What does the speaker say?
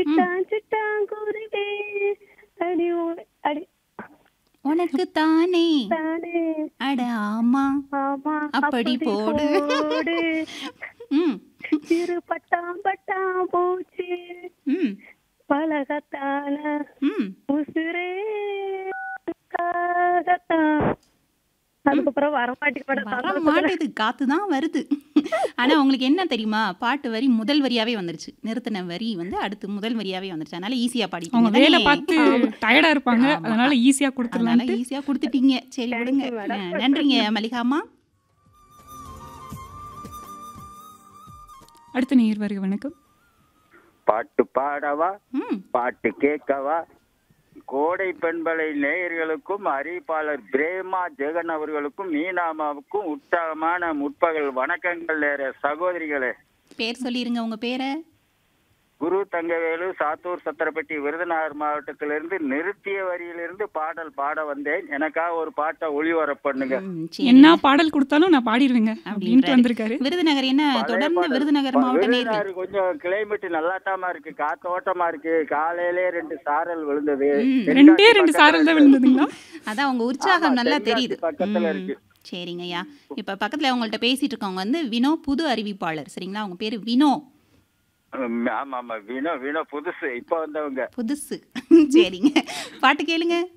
சிட்டான் சிட்டான் குருவே அடி ஓ- அடி உனக்கு தானே தானே அட ஆமா ஆமா அப்படி போடு. போடு ம் சிறு பட்டாம் பட்டாம் பூச்சி ம் பழகத்தான ம் உசுரே காகத்தான் அதுக்கப்புறம் வரமாட்டேங்க வர மேடம் மாட்டேது காத்து தான் வருது ஆனா உங்களுக்கு என்ன தெரியுமா பாட்டு வரி முதல் வரியாவே வந்துருச்சு நிறுத்தின வரி வந்து அடுத்து முதல் வரியாவே வந்துருச்சு அதனால ஈஸியா அவங்க வேலை பாடிட்டீங்க பார்த்து டயர்டா இருப்பாங்க ஆமா. அதனால ஈஸியா அதனால கொடுத்துடலாம் ஈஸியா கொடுத்துட்டீங்க சரி விடுங்க you, madam. அஹ், நன்றிங்க மல்லிகாமா அடுத்த நேர் வருக வணக்கம் பாட்டு பாடவா ம் பாட்டு கேட்கவா கோடை பெண்பலை நேயர்களுக்கும் அறிவிப்பாளர் பிரேமா ஜெகன் அவர்களுக்கும் மீனாமாவுக்கும் உற்சாகமான முற்பகல் வணக்கங்கள் நேர சகோதரிகளே பேர் சொல்லிருங்க உங்க பேரை குரு தங்கவேலு சாத்தூர் சத்திரப்பட்டி விருதுநகர் மாவட்டத்திலிருந்து நிறுத்திய வரியிலிருந்து பாடல் பாட வந்தேன் எனக்காக ஒரு பாட்டை ஒளிவரப் பண்ணுங்க ம், சரி. என்ன பாடல் கொடுத்தாலும் நான் பாடிடுவேங்க அப்படின்ட்டு அப்படின்றாரு. வந்திருக்காரு விருதுநகர் என்ன பழைய தொடர்ந்து பாடல். விருதுநகர் மாவட்ட நேர்கள் விருதுநகர் கொஞ்சம் கிளைமேட் நல்லாட்டாமா இருக்கு காத்தோட்டமா இருக்கு காலையிலே ரெண்டு சாரல் விழுந்தது ம். தென்காசி ரெண்டே ரெண்டு பக்கத்துல சாரல் தான் இருக்கு. விழுந்ததுங்களா அதான் உங்க உற்சாகம் ஆமா, நல்லா தென்காசி தெரியுது பக்கத்துல ம், இருக்கு. சரிங்கய்யா இப்ப பக்கத்துல உங்கள்ட்ட பேசிட்டு இருக்கவங்க வந்து வினோ புது அறிவிப்பாளர் சரிங்களா அவங்க பேரு வினோ ம், ஆமா ஆமா வினோ வினோ புதுசு இப்ப வந்தவங்க புதுசு சரிங்க பாட்டு கேளுங்க